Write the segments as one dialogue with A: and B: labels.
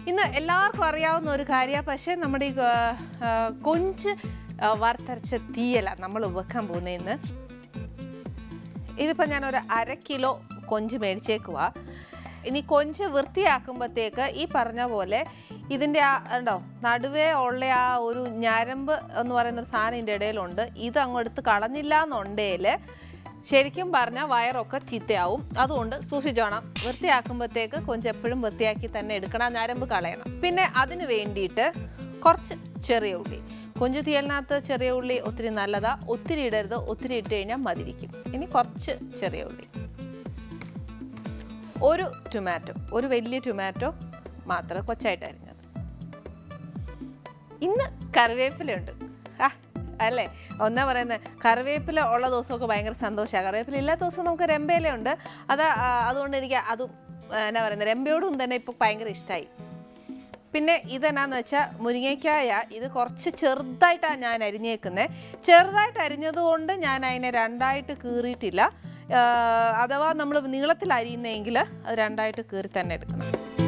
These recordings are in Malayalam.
A: ഇന്ന് എല്ലാവർക്കും അറിയാവുന്ന ഒരു കാര്യമാണ് പക്ഷേ നമ്മുടെ ഈ ആ, ആ, കൊഞ്ച് ആ, വറുത്തരച്ച തീയല നമ്മൾ വെക്കാൻ പോകുന്നത് ഇന്ന് ഇതിപ്പോൾ ഞാനൊരു അര കിലോ കൊഞ്ച് മേടിച്ചേക്കുക ഇനി കൊഞ്ച് വൃത്തിയാക്കുമ്പോഴത്തേക്ക് ഈ പറഞ്ഞ പോലെ ഇതിൻ്റെ ആ ഉണ്ടോ നടുവേ ഉള്ള ആ ഒരു ഞരമ്പ് എന്ന് പറയുന്ന ഒരു സാധനം ഇതിൻ്റെ ഇടയിലുണ്ട് ഇത് അങ്ങോട്ട് കളഞ്ഞില്ല എന്നുണ്ടെങ്കിൽ ശരിക്കും പറഞ്ഞാൽ വയറൊക്കെ ചീത്തയാവും അതുകൊണ്ട് സൂക്ഷിച്ചോണം വൃത്തിയാക്കുമ്പോഴത്തേക്ക് കൊഞ്ച് എപ്പോഴും വൃത്തിയാക്കി തന്നെ എടുക്കണം ആ ഞരമ്പ് കളയണം പിന്നെ അതിന് വേണ്ടിയിട്ട് കുറച്ച് ചെറിയ ഉള്ളി കൊഞ്ച് തീയലിനകത്ത് ചെറിയ ഉള്ളി ഒത്തിരി നല്ലതാ ഒത്തിരി ഇടരുത് ഒത്തിരി ഇട്ട് കഴിഞ്ഞാൽ മതിരിക്കും ഇനി കുറച്ച് ചെറിയ ഉള്ളി ഒരു ടൊമാറ്റോ ഒരു വലിയ ടൊമാറ്റോ മാത്രം കൊച്ചായിട്ട് അരിഞ്ഞത് ഇന്ന് കറിവേപ്പിലയുണ്ട് ആ അല്ലേ ഒന്നാ പറയുന്നത് കറിവേപ്പില ഉള്ള ദിവസമൊക്കെ ഭയങ്കര സന്തോഷമാണ് കറിവേപ്പില ഇല്ലാത്ത ദിവസം നമുക്ക് രമ്പയിലുണ്ട് അത് ആ, അതുകൊണ്ട് എനിക്ക് അതും ആ, എന്നാ പറയുന്നത് രമ്പയോടും തന്നെ ഇപ്പോൾ ഭയങ്കര ഇഷ്ടമായി പിന്നെ ഇതെന്നാന്ന് വെച്ചാൽ മുരിങ്ങയ്ക്കായ ഇത് കുറച്ച് ചെറുതായിട്ടാണ് ഞാൻ അരിഞ്ഞേക്കുന്നത് ചെറുതായിട്ട് അരിഞ്ഞത് കൊണ്ട് ഞാൻ അതിനെ രണ്ടായിട്ട് കീറിയിട്ടില്ല ആ, അഥവാ നമ്മൾ നീളത്തിൽ അരിയുന്നെങ്കിൽ അത് രണ്ടായിട്ട് കീറി തന്നെ എടുക്കണം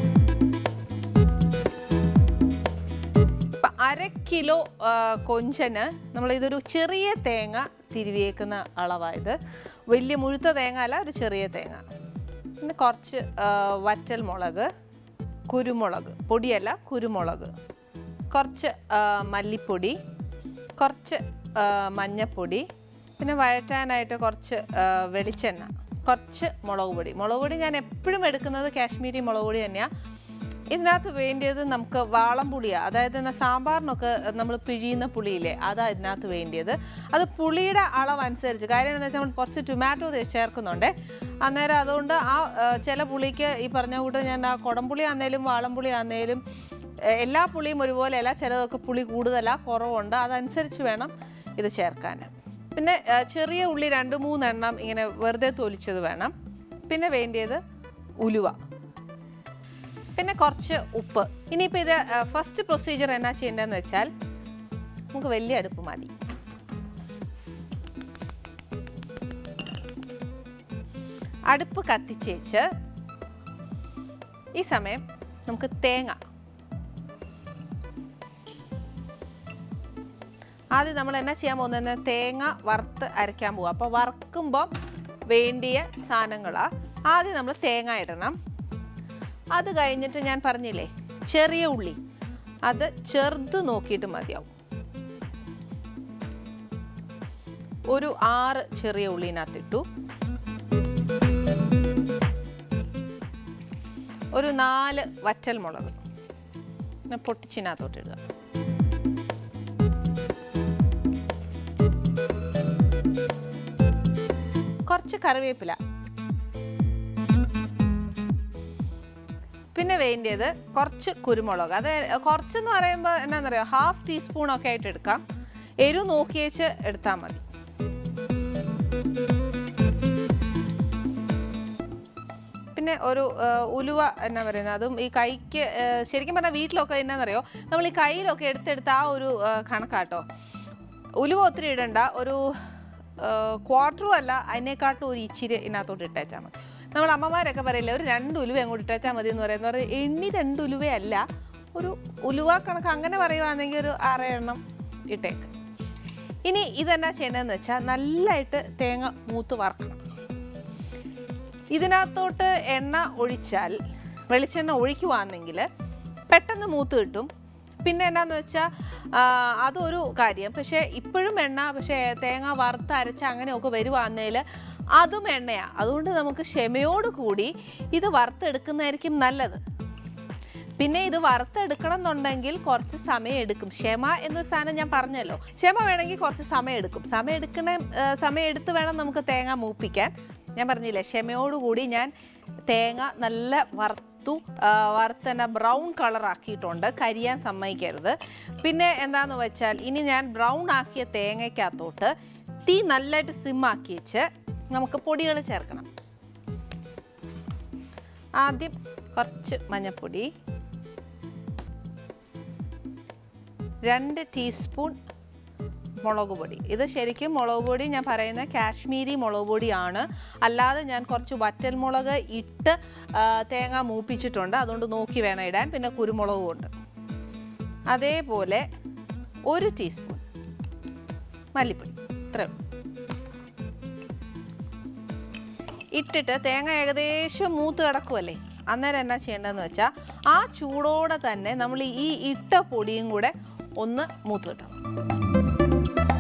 A: ഇപ്പം അര കിലോ ആ, കൊഞ്ചന് നമ്മൾ ഇതൊരു ചെറിയ തേങ്ങ തിരുവിയേക്കുന്ന അളവായത് വലിയ മുഴുത്ത തേങ്ങ അല്ല ഒരു ചെറിയ തേങ്ങ പിന്നെ കുറച്ച് ആ, വറ്റൽ മുളക് കുരുമുളക് പൊടിയല്ല കുരുമുളക് കുറച്ച് ആ, മല്ലിപ്പൊടി കുറച്ച് ആ, മഞ്ഞപ്പൊടി പിന്നെ വഴറ്റാനായിട്ട് കുറച്ച് ആ, വെളിച്ചെണ്ണ കുറച്ച് മുളക് പൊടി മുളക് പൊടി ഞാൻ എപ്പോഴും എടുക്കുന്നത് കാശ്മീരി മുളക് പൊടി തന്നെയാണ് ഇതിനകത്ത് വേണ്ടിയത് നമുക്ക് വാളം പുളിയാണ് അതായത് എന്നാ സാമ്പാറിനൊക്കെ നമ്മൾ പിഴിയുന്ന പുളിയില്ലേ അതാ ഇതിനകത്ത് വേണ്ടിയത് അത് പുളിയുടെ അളവനുസരിച്ച് കാര്യം എന്താണെന്ന് വെച്ചാൽ നമ്മൾ കുറച്ച് ടൊമാറ്റോ ചേർക്കുന്നുണ്ട് അന്നേരം അതുകൊണ്ട് ആ ആ, ചില പുളിക്ക് ഈ പറഞ്ഞ കൂട്ട് ഞാൻ ആ കുടംപുളി ആന്നേലും വാളംപുളി ആന്നേലും എ- എല്ലാ പുളിയും ഒരുപോലെയല്ല ചിലതൊക്കെ പുളി കൂടുതലാ കുറവുണ്ട് അതനുസരിച്ച് വേണം ഇത് ചേർക്കാൻ പിന്നെ ആ, ചെറിയ ഉള്ളി രണ്ട് മൂന്നെണ്ണം ഇങ്ങനെ വെറുതെ തൊലിച്ചത് വേണം പിന്നെ വേണ്ടിയത് ഉലുവ പിന്നെ കുറച്ച് ഉപ്പ് ഇനിയിപ്പോൾ ഇത് ഫസ്റ്റ് പ്രൊസീജിയർ എന്നാ ചെയ്യേണ്ടതെന്ന് വെച്ചാൽ നമുക്ക് വലിയ അടുപ്പ് മതി അടുപ്പ് കത്തിച്ചേച്ച് ഈ സമയം നമുക്ക് തേങ്ങ ആദ്യം നമ്മൾ എന്നാ ചെയ്യാൻ പോകുന്നത് തേങ്ങ വറുത്ത് അരയ്ക്കാൻ പോവുക അപ്പോൾ വറക്കുമ്പോൾ വേണ്ടിയ സാധനങ്ങളാണ് ആദ്യം നമ്മൾ തേങ്ങ ഇടണം അത് കഴിഞ്ഞിട്ട് ഞാൻ പറഞ്ഞില്ലേ ചെറിയ ഉള്ളി അത് ചെറുത് നോക്കിയിട്ട് മതിയാവും ഒരു ആറ് ചെറിയ ഉള്ളിനകത്തിട്ടു ഒരു നാല് വറ്റൽ മുളക് പിന്നെ പൊട്ടിച്ചിനകത്തോട്ട് ഇടുക കുറച്ച് കറിവേപ്പില പിന്നെ വേണ്ടിയത് കുറച്ച് കുരുമുളക് അത് കുറച്ചെന്ന് പറയുമ്പോൾ എന്നാണെന്നറിയോ ഹാഫ് ടീസ്പൂൺ ഒക്കെ ആയിട്ട് എടുക്കാം എരു നോക്കിയേച്ച് എടുത്താൽ മതി പിന്നെ ഒരു ആ, ഉലുവ എന്നാ പറയുന്നത് അതും ഈ കൈക്ക് ആ, ശരിക്കും പറഞ്ഞാൽ വീട്ടിലൊക്കെ എന്നാന്നറിയോ നമ്മൾ ഈ കയ്യിലൊക്കെ എടുത്തെടുത്ത ആ ഒരു ആ, കണക്കാട്ടോ ഉലുവ ഒത്തിരി ഇടണ്ട ഒരു ക്വാർട്ടറും അല്ല അതിനേക്കാട്ടും ഒരു ഇച്ചിരി ഇതിനകത്തോട്ട് ഇട്ടേച്ചാൽ മതി നമ്മൾ അമ്മമാരൊക്കെ പറയില്ലേ ഒരു രണ്ട് ഉലുവ അങ്ങോട്ട് ഇട്ടേച്ചാൽ മതി എന്ന് പറയുന്നത് പറഞ്ഞാൽ എണ്ണി രണ്ട് ഉലുവയല്ല ഒരു ഉലുവ കണക്ക് അങ്ങനെ പറയുവാണെങ്കിൽ ഒരു ആറെണ്ണം ഇട്ടേക്ക് ഇനി ഇതെന്നാ ചെയ്യണമെന്ന് വെച്ചാൽ നല്ലതായിട്ട് തേങ്ങ മൂത്ത് വറക്കണം ഇതിനകത്തോട്ട് എണ്ണ ഒഴിച്ചാൽ വെളിച്ചെണ്ണ ഒഴിക്കുവാണെങ്കിൽ പെട്ടെന്ന് മൂത്ത് കിട്ടും പിന്നെ എന്നാന്ന് വെച്ചാൽ അതൊരു കാര്യം പക്ഷേ ഇപ്പോഴും എണ്ണ പക്ഷേ തേങ്ങ വറുത്ത് അരച്ച് അങ്ങനെയൊക്കെ വരുവാന്നേൽ അതും എണ്ണയാണ് അതുകൊണ്ട് നമുക്ക് ക്ഷമയോട് കൂടി ഇത് വറുത്തെടുക്കുന്നതായിരിക്കും നല്ലത് പിന്നെ ഇത് വറുത്തെടുക്കണം എന്നുണ്ടെങ്കിൽ കുറച്ച് സമയം എടുക്കും ക്ഷമ എന്നൊരു സാധനം ഞാൻ പറഞ്ഞല്ലോ ക്ഷമ വേണമെങ്കിൽ കുറച്ച് സമയം എടുക്കും സമയം എടുക്കണ ആ, സമയം എടുത്ത് വേണം നമുക്ക് തേങ്ങ മൂപ്പിക്കാൻ ഞാൻ പറഞ്ഞില്ലേ ക്ഷമയോടുകൂടി ഞാൻ തേങ്ങ നല്ല വറുത്തു ആ, വറുത്ത് തന്നെ ബ്രൗൺ കളർ ആക്കിയിട്ടുണ്ട് കരിയാൻ സമ്മതിക്കരുത് പിന്നെ എന്താന്ന് വെച്ചാൽ ഇനി ഞാൻ ബ്രൗൺ ആക്കിയ തേങ്ങയ്ക്കകത്തോട്ട് തീ നല്ലതായിട്ട് സിമ്മാക്കി വെച്ച് നമുക്ക് പൊടികൾ ചേർക്കണം ആദ്യം കുറച്ച് മഞ്ഞൾപ്പൊടി രണ്ട് ടീസ്പൂൺ മുളക് പൊടി ഇത് ശരിക്കും മുളക് പൊടി ഞാൻ പറയുന്ന കാശ്മീരി മുളക് പൊടിയാണ് അല്ലാതെ ഞാൻ കുറച്ച് വറ്റൽമുളക് ഇട്ട് ആ, തേങ്ങ മൂപ്പിച്ചിട്ടുണ്ട് അതുകൊണ്ട് നോക്കി വേണം ഇടാൻ പിന്നെ കുരുമുളകും ഉണ്ട് അതേപോലെ ഒരു ടീസ്പൂൺ മല്ലിപ്പൊടി ഇത്രയേ ഉള്ളൂ ഇട്ടിട്ട് തേങ്ങ ഏകദേശം മൂത്ത് കിടക്കുമല്ലേ അന്നേരം എന്നാ ചെയ്യേണ്ടതെന്ന് വെച്ചാൽ ആ ചൂടോടെ തന്നെ നമ്മൾ ഈ ഇട്ട പൊടിയും കൂടെ ഒന്ന് മൂത്ത് കിട്ടണം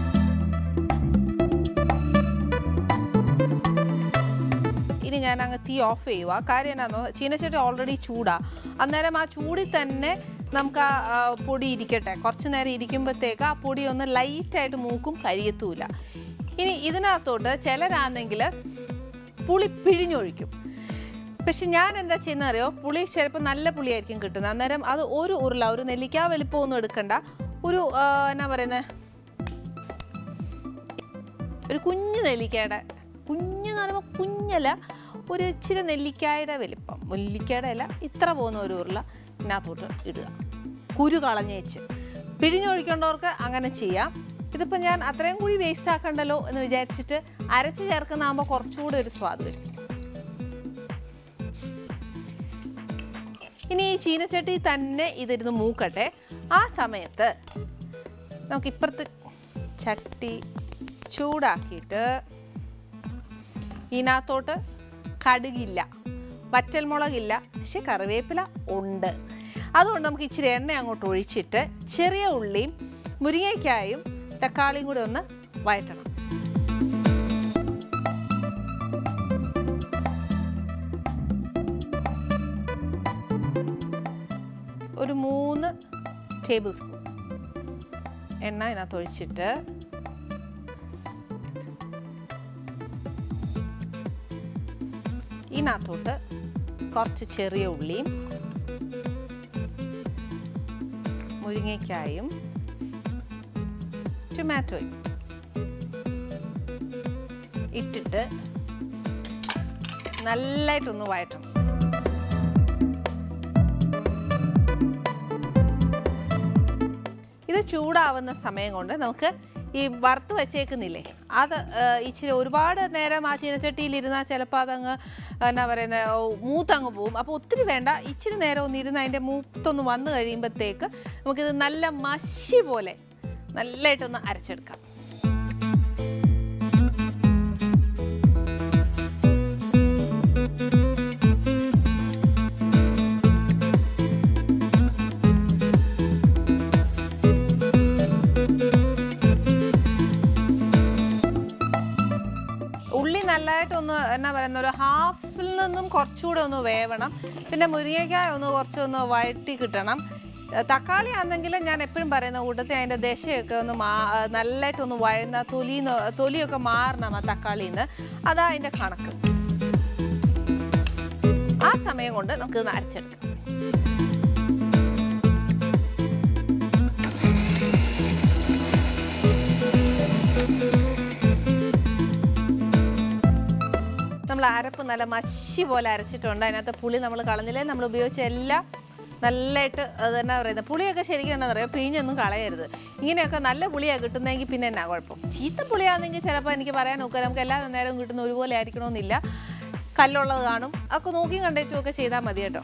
A: ഇനി ഞാൻ അങ്ങ് തീ ഓഫ് ചെയ്യുക കാര്യം എന്നാന്നോ ചീനച്ചട്ടി ഓൾറെഡി ചൂടാ അന്നേരം ആ ചൂടിൽ തന്നെ നമുക്ക് ആ ആ, പൊടി ഇരിക്കട്ടെ കുറച്ച് നേരം ഇരിക്കുമ്പോഴത്തേക്ക് ആ പൊടി ഒന്ന് ലൈറ്റായിട്ട് മൂക്കും കരിയത്തൂല ഇനി ഇതിനകത്തോട്ട് ചിലരാണെങ്കിൽ പുളി പിഴിഞ്ഞൊഴിക്കും പക്ഷെ ഞാൻ എന്താ ചെയ്യുന്നത് അറിയോ പുളി ചിലപ്പോൾ നല്ല പുളിയായിരിക്കും കിട്ടുന്നത് അന്നേരം അത് ഒരു ഉരുള ഒരു നെല്ലിക്ക വലിപ്പമൊന്നും എടുക്കണ്ട ഒരു ആ, എന്നാ പറയുന്നത് ഒരു കുഞ്ഞു നെല്ലിക്കയുടെ കുഞ്ഞെന്ന് പറയുമ്പോൾ കുഞ്ഞല്ല ഒരു ഇച്ചിരി നെല്ലിക്കായുടെ വലിപ്പം നെല്ലിക്കയുടെ അല്ല ഇത്ര പോകുന്ന ഒരു ഉരുള ഇതിനകത്തോട്ട് ഇടുക കുരു കളഞ്ഞേച്ച് പിഴിഞ്ഞൊഴിക്കേണ്ടവർക്ക് അങ്ങനെ ചെയ്യാം ഇതിപ്പോൾ ഞാൻ അത്രയും കൂടി വേസ്റ്റ് ആക്കണ്ടല്ലോ എന്ന് വിചാരിച്ചിട്ട് അരച്ച് ചേർക്കുന്നതാകുമ്പോൾ കുറച്ചുകൂടി ഒരു സ്വാദ് വരും ഇനി ഈ ചീനച്ചട്ടി തന്നെ ഇതിരുന്ന് മൂക്കട്ടെ ആ സമയത്ത് നമുക്ക് ഇപ്പുറത്ത് ചട്ടി ചൂടാക്കിയിട്ട് ഇതിനകത്തോട്ട് കടുകില്ല വറ്റൽമുളകില്ല പക്ഷെ കറിവേപ്പില ഉണ്ട് അതുകൊണ്ട് നമുക്ക് ഇച്ചിരി എണ്ണ അങ്ങോട്ട് ഒഴിച്ചിട്ട് ചെറിയ ഉള്ളിയും മുരിങ്ങയ്ക്കായും തക്കാളിയും കൂടി ഒന്ന് വഴറ്റണം ഒരു മൂന്ന് ടേബിൾ സ്പൂൺ എണ്ണ ഇതിനകത്ത് ഒഴിച്ചിട്ട് ഇതിനകത്തോട്ട് കുറച്ച് ചെറിയ ഉള്ളിയും മുരിങ്ങയ്ക്കായും ടൊമാറ്റോയും ഇട്ടിട്ട് നല്ലതായിട്ടൊന്ന് വഴറ്റണം ഇത് ചൂടാവുന്ന സമയം കൊണ്ട് നമുക്ക് ഈ വറുത്ത് വെച്ചേക്കുന്നില്ലേ അത് ആ, ഇച്ചിരി ഒരുപാട് നേരം ആ ചീനച്ചട്ടിയിൽ ഇരുന്നാൽ ചിലപ്പോൾ അതങ്ങ് എന്നാ പറയുന്നത് മൂത്തങ്ങ് പോവും അപ്പോൾ ഒത്തിരി വേണ്ട ഇച്ചിരി നേരം ഒന്ന് ഇരുന്ന് അതിൻ്റെ മൂത്തൊന്ന് വന്നു കഴിയുമ്പോഴത്തേക്ക് നമുക്കിത് നല്ല മഷി പോലെ നല്ലതായിട്ടൊന്ന് അരച്ചെടുക്കാം ഉള്ളി നല്ലതായിട്ടൊന്ന് എന്നാ പറയുന്ന ഒരു ഹാഫിൽ നിന്നും കുറച്ചുകൂടെ ഒന്ന് വേവണം പിന്നെ മുരിങ്ങയ്ക്കായ ഒന്ന് കുറച്ചൊന്ന് വഴറ്റി കിട്ടണം ഏഹ് തക്കാളി ആണെങ്കിൽ ഞാൻ എപ്പോഴും പറയുന്ന കൂട്ടത്തിൽ അതിൻ്റെ ദശയൊക്കെ ഒന്ന് മാ നല്ലതായിട്ടൊന്ന് വഴന്ന തൊലിന്ന് തൊലിയൊക്കെ മാറണം ആ തക്കാളിയിൽ നിന്ന് അതാ അതിൻ്റെ കണക്ക് ആ സമയം കൊണ്ട് നമുക്ക് ഇത് അരച്ചെടുക്കാം നമ്മൾ അരപ്പ് നല്ല മഷി പോലെ അരച്ചിട്ടുണ്ട് അതിനകത്ത് പുളി നമ്മൾ കളഞ്ഞില്ലേ നമ്മൾ ഉപയോഗിച്ച എല്ലാം നല്ലതായിട്ട് അത് എന്നാ പറയുന്നത് പുളിയൊക്കെ ശരിക്കും എന്നാ പറയുക പിഴിഞ്ഞൊന്നും കളയരുത് ഇങ്ങനെയൊക്കെ നല്ല പുളിയാണ് കിട്ടുന്നതെങ്കിൽ പിന്നെ എന്നാ കുഴപ്പം ചീത്ത പുളിയാണെങ്കിൽ ചിലപ്പോൾ എനിക്ക് പറയാൻ നോക്കുക നമുക്ക് എല്ലാ നേരവും കിട്ടുന്ന ഒരുപോലെ ആയിരിക്കണമെന്നില്ല കല്ലുള്ളത് കാണും അതൊക്കെ നോക്കിയും കണ്ടേച്ചും ഒക്കെ ചെയ്താൽ മതി കേട്ടോ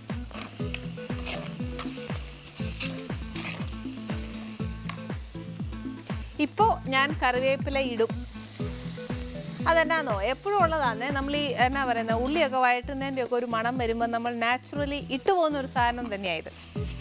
A: ഇപ്പോൾ ഞാൻ കറിവേപ്പില ഇടും അതെന്നാന്നോ എപ്പോഴും ഉള്ളതാണ് നമ്മൾ ഈ എന്നാ പറയുന്നത് ഉള്ളിയൊക്കെ വഴറ്റുന്നതിൻ്റെ ഒക്കെ ഒരു മണം വരുമ്പോൾ നമ്മൾ നാച്ചുറലി ഇട്ടു പോകുന്ന ഒരു സാധനം തന്നെയായത്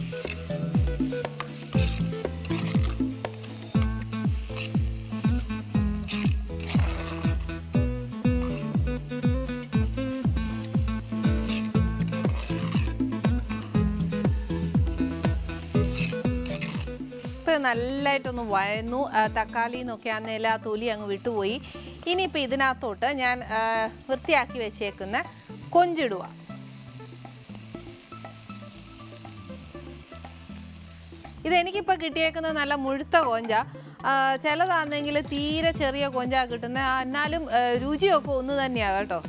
A: ഇപ്പം നല്ലതായിട്ടൊന്ന് വഴന്നു ആ, തക്കാളി എന്നൊക്കെ ആണെങ്കിൽ ആ തൊലി അങ്ങ് വിട്ടുപോയി ഇനിയിപ്പോൾ ഇതിനകത്തോട്ട് ഞാൻ ആ, വൃത്തിയാക്കി വെച്ചേക്കുന്ന കൊഞ്ചിടുക ഇതെനിക്കിപ്പോൾ കിട്ടിയേക്കുന്നത് നല്ല മുഴുത്ത കൊഞ്ച ആ, ചിലതാണെങ്കിൽ തീരെ ചെറിയ കൊഞ്ചാ കിട്ടുന്നത് എന്നാലും ആ, രുചിയൊക്കെ ഒന്ന് തന്നെയാണ് കേട്ടോ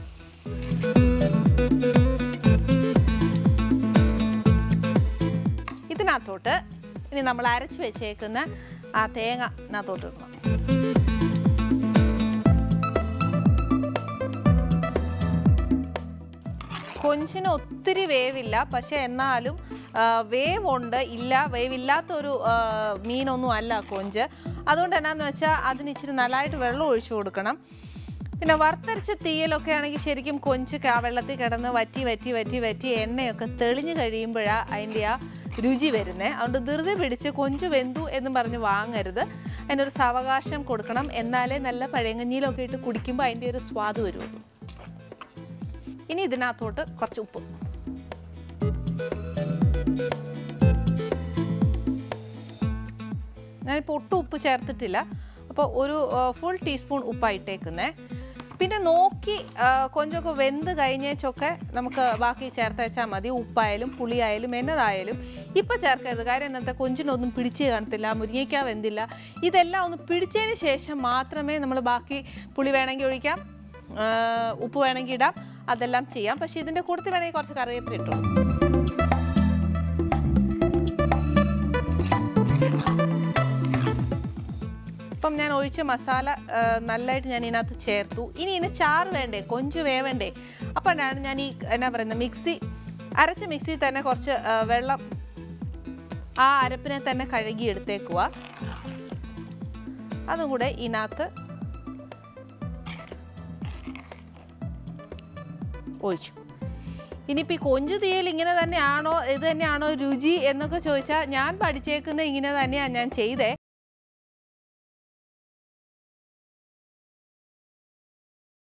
A: ഇതിനകത്തോട്ട് ഇനി നമ്മൾ അരച്ച് വെച്ചേക്കുന്ന ആ തേങ്ങ ഇതിനകത്തോട്ട് ഇടണം കൊഞ്ചിന് ഒത്തിരി വേവില്ല പക്ഷെ എന്നാലും ആ, വേവുണ്ട് ഇല്ല വേവില്ലാത്തൊരു ആ, മീനൊന്നും അല്ല കൊഞ്ച് അതുകൊണ്ട് എന്നാന്ന് വെച്ചാൽ അതിന് ഇച്ചിരി നല്ലതായിട്ട് വെള്ളം ഒഴിച്ചു കൊടുക്കണം പിന്നെ വറുത്തരച്ച തീയലൊക്കെ ആണെങ്കിൽ ശരിക്കും കൊഞ്ച് ക- വെള്ളത്തിൽ കിടന്ന് വറ്റി വറ്റി വറ്റി വറ്റി എണ്ണയൊക്കെ തെളിഞ്ഞു കഴിയുമ്പോഴാണ് അതിൻ്റെ ആ രുചി വരുന്നത് അതുകൊണ്ട് ധൃതി പിടിച്ച് കൊഞ്ച് വെന്തു എന്നും പറഞ്ഞ് വാങ്ങരുത് അതിനൊരു സാവകാശം കൊടുക്കണം എന്നാലേ നല്ല പഴയങ്ങഞ്ഞിയിലൊക്കെ ഇട്ട് കുടിക്കുമ്പോൾ അതിൻ്റെ ഒരു സ്വാദ് വരുള്ളൂ ഇനി ഇതിനകത്തോട്ട് കുറച്ച് ഉപ്പ് ഞാനിപ്പോൾ ഒട്ടും ഉപ്പ് ചേർത്തിട്ടില്ല അപ്പോൾ ഒരു ഫുൾ ടീസ്പൂൺ ഉപ്പായിട്ടേക്കുന്നേ പിന്നെ നോക്കി ആ, കൊഞ്ചൊക്കെ വെന്ത് കഴിഞ്ഞേച്ചൊക്കെ നമുക്ക് ബാക്കി ചേർത്തേച്ചാൽ മതി ഉപ്പായാലും പുളിയായാലും എന്നതായാലും ഇപ്പം ചേർക്കരുത് കാര്യം എന്നത്തെ കൊഞ്ചിനൊന്നും പിടിച്ച് കാണത്തില്ല മുരിങ്ങയ്ക്ക വെന്തില്ല ഇതെല്ലാം ഒന്ന് പിടിച്ചതിന് ശേഷം മാത്രമേ നമ്മൾ ബാക്കി പുളി വേണമെങ്കിൽ ഒഴിക്കാം ആ, ഉപ്പ് വേണമെങ്കിൽ ഇടാം അതെല്ലാം ചെയ്യാം പക്ഷേ ഇതിൻ്റെ കൂട്ടത്തിൽ വേണമെങ്കിൽ കുറച്ച് കറിവേപ്പില ഇട്ടോളൂ ഇപ്പം ഞാൻ ഒഴിച്ച മസാല ആ, നല്ലതായിട്ട് ഞാൻ ഇതിനകത്ത് ചേർത്തു ഇനി ഇതിന് ചാറ് വേണ്ടേ കൊഞ്ച് വേവണ്ടേ അപ്പോഴാണ് ഞാൻ ഈ എന്നാ പറയുന്നത് മിക്സി അരച്ച മിക്സി തന്നെ കുറച്ച് ആ, വെള്ളം ആ അരപ്പിനെ തന്നെ കഴുകി എടുത്തേക്കുക അതും കൂടെ ഇതിനകത്ത് ഒഴിച്ചു ഇനിയിപ്പോൾ ഈ കൊഞ്ച് തീയൽ ഇങ്ങനെ തന്നെയാണോ ഇത് തന്നെയാണോ രുചി എന്നൊക്കെ ചോദിച്ചാൽ ഞാൻ പഠിച്ചേക്കുന്നത് ഇങ്ങനെ തന്നെയാണ് ഞാൻ ചെയ്തേ